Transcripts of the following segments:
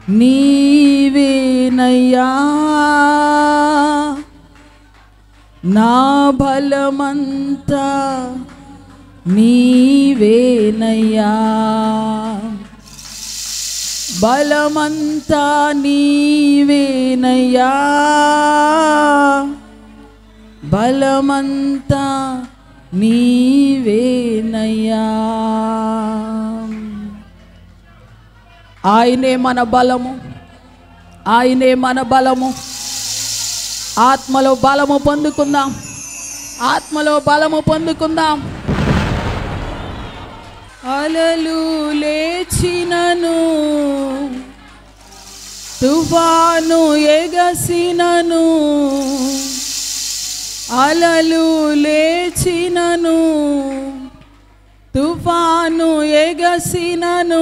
నీవేనయ్యా నా బలమంతా నీవేనయ్యా బలమంతా నీవేనయ్యా బలమంతా నీవేనయ్యా ఆయనే మన బలము ఆయనే మన బలము ఆత్మలో బలము పొందుకుందాం ఆత్మలో బలము పొందుకుందాం అలలు లేచినను తుఫాను ఎగసినను అలలు లేచినను తుఫాను ఎగసినను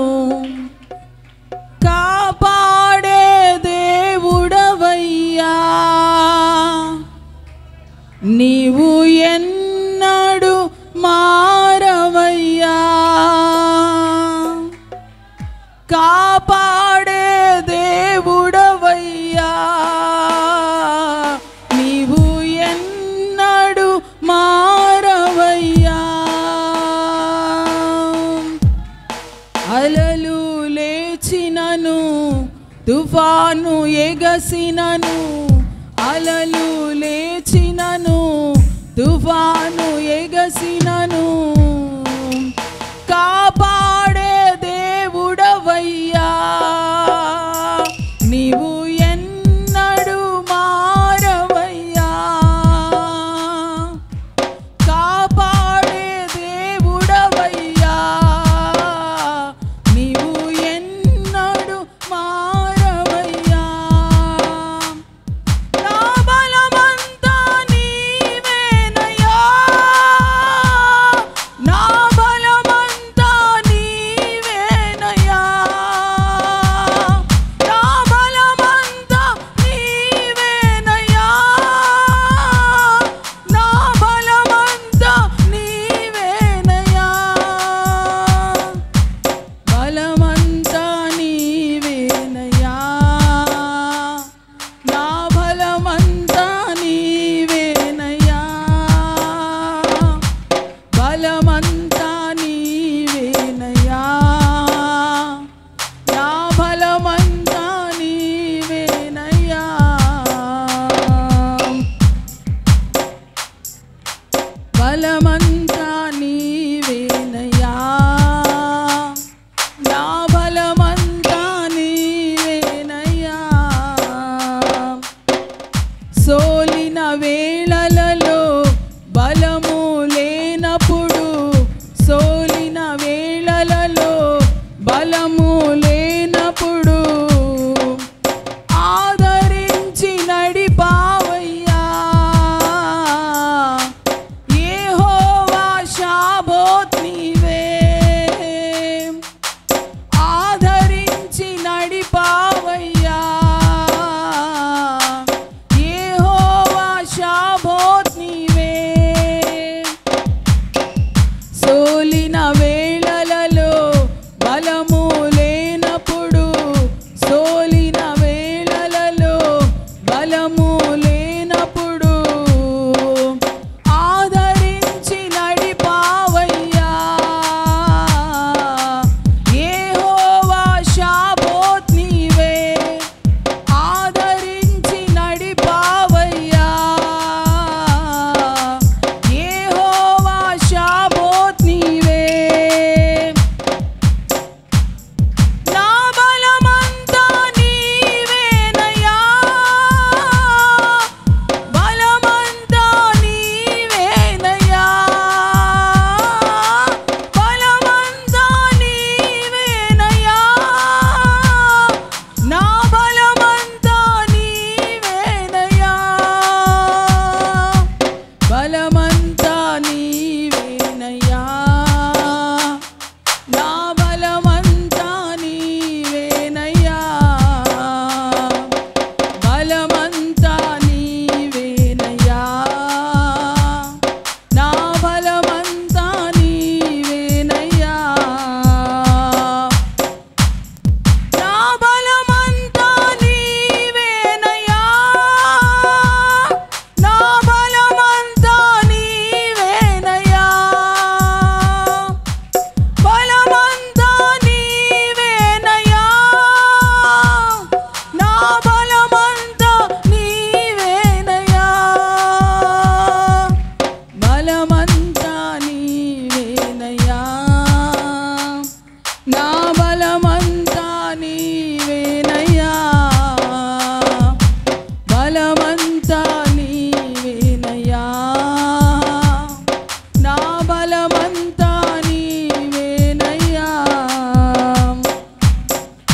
కాపాడే దేవుడవయ్యా నీవు ఎన్నడు మారవయ్యా కాపాడే దేవుడవయ్యా నీవు ఎన్నడు మారవయ్యా అలలు లేచినను తుఫాను ఎగసినను అలలు లేచినను తుఫాను ఎగసినను కాపాడే దేవుడవయ్యా నీవు ఎన్నడు మారవయ్యా కాపాడే దేవుడవయ్యా నీవు ఎన్నడు మారవయ్యా నా బలమంతా నీవేనయ్యా నా బలమంతా నీ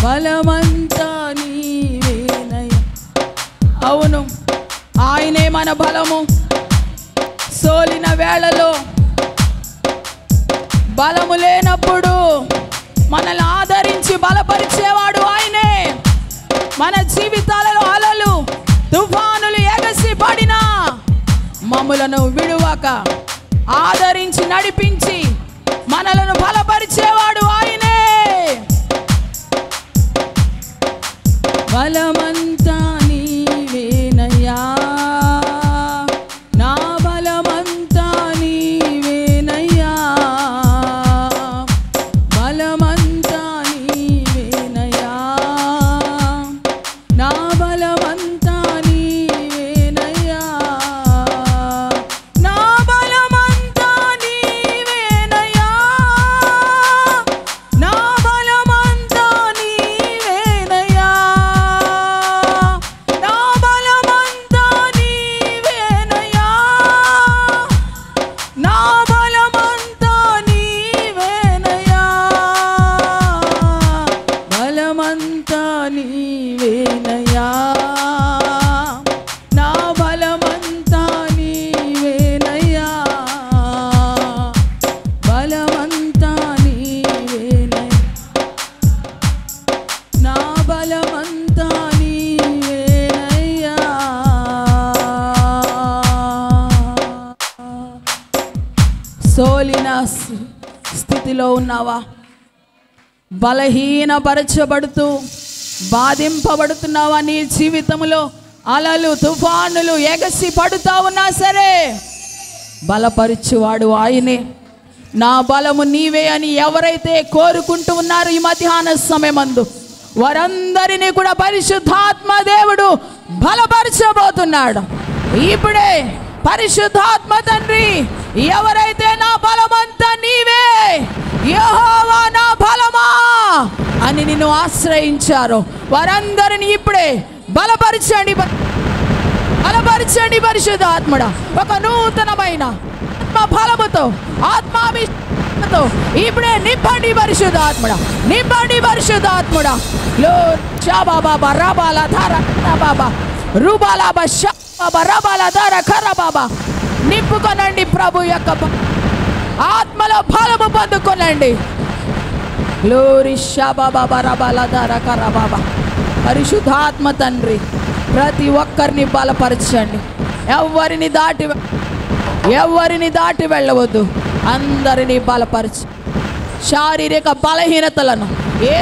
బలమంతా నీవేనయ్యా అవును ఆయనే మన బలము సోలిన వేళలో బలము లేనప్పుడు మనల్ని ఆదరించి బలపరిచేవాడు ఆయనే మన జీవితాలలో అలలు తుఫానులు ఎగసి పడినా మమ్ములను విడువక ఆదరించి నడిపించి మనలను బలపరిచేవాడు ఆయనే బలమంతా నీవేనయ్యా నా బలమంతా నీవేనయ్యా బలమంతా నీవేనయ్యా నా బలమంతా నీవేనయ్యా నా బలమంతా నీవేనయ్యా నా బలమంతా నీవేనయ్యా నా బలమంతా నీవేనయ్యా నా బలమంతా నీవేనయ్యా బలమంతా నీవేనయ్యా నా బలమంతా నీవేనయ్యా బలమంతా నీవేనయ్యా నా బలమంతా నీవేనయ్యా సోలిన స్- స్థితిలో ఉన్నావా బలహీనపరచబడుతూ బాధింపబడుతున్నావా నీ జీవితంలో అలలు తుఫానులు ఎగసి పడుతా ఉన్నా సరే బలపరిచువాడు ఆయనే నా బలము నీవే అని ఎవరైతే కోరుకుంటూ ఉన్నారు ఈ మధ్యాహ్న సమయమందు వారందరినీ కూడా పరిశుద్ధాత్మ దేవుడు బలపరచబోతున్నాడు ఇప్పుడే పరిశుద్ధాత్మ తండ్రి ఎవరైతే నా బలమంతా నీవే యెహోవా నా బలమా అని నిన్ను ఆశ్రయించారో వారందరిని ఇప్పుడే బలపరచండి బలపరచండి పరిశుద్ధాత్ముడ ఒక నూతనమైన ఆత్మ బలముతో ఆత్మాభిషేకంతో ఇప్పుడే నింపండి పరిశుద్ధాత్ముడ నింపండి పరిశుద్ధాత్ముడ లో బాబా రబాల ధార బాబా రూబాలాబ బాబా రబాల ధార ఖర బాబా నింపుకొనండి ప్రభు యొక్క బ- ఆత్మలో బలము పొందుకొనండి గ్లోరీ బాబా రబాల ధార ఖర బాబా పరిశుద్ధాత్మ తండ్రి ప్రతి ఒక్కరిని బలపరచండి ఎవరిని దాటి వె- ఎవరిని దాటి వెళ్ళవద్దు అందరినీ బలపరచు శారీరక బలహీనతలను ఏ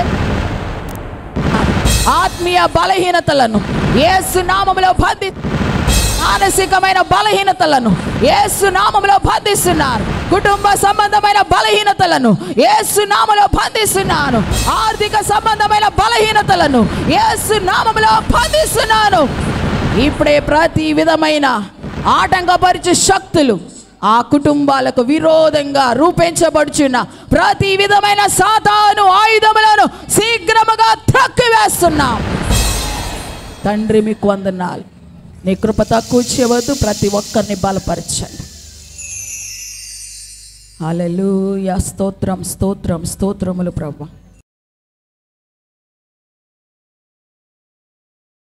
ఆత్మీయ బలహీనతలను ఏసు నామములో బంధి మానసికమైన బలహీనతలను ఏసు నామములో బంధిస్తున్నారు కుటుంబ సంబంధమైన బలహీనతలను ఏసు నామములో బంధిస్తున్నాను ఆర్థిక సంబంధమైన బలహీనతలను ఏసు నామములో బంధిస్తున్నాను ఇప్పుడే ప్రతి విధమైన ఆటంకపరిచే శక్తులు ఆ కుటుంబాలకు విరోధంగా రూపించబడుచున్న ప్రతి విధమైన సాతాను ఆయుధములను శీఘ్రముగా త్రక్కివేస్తున్నాం తండ్రి మీకు వందనాలు నీ కృప తక్కువ చేయవద్దు ప్రతి ఒక్కరిని బలపరచండి హల్లెలూయా స్తోత్రం స్తోత్రం స్తోత్రములు ప్రభు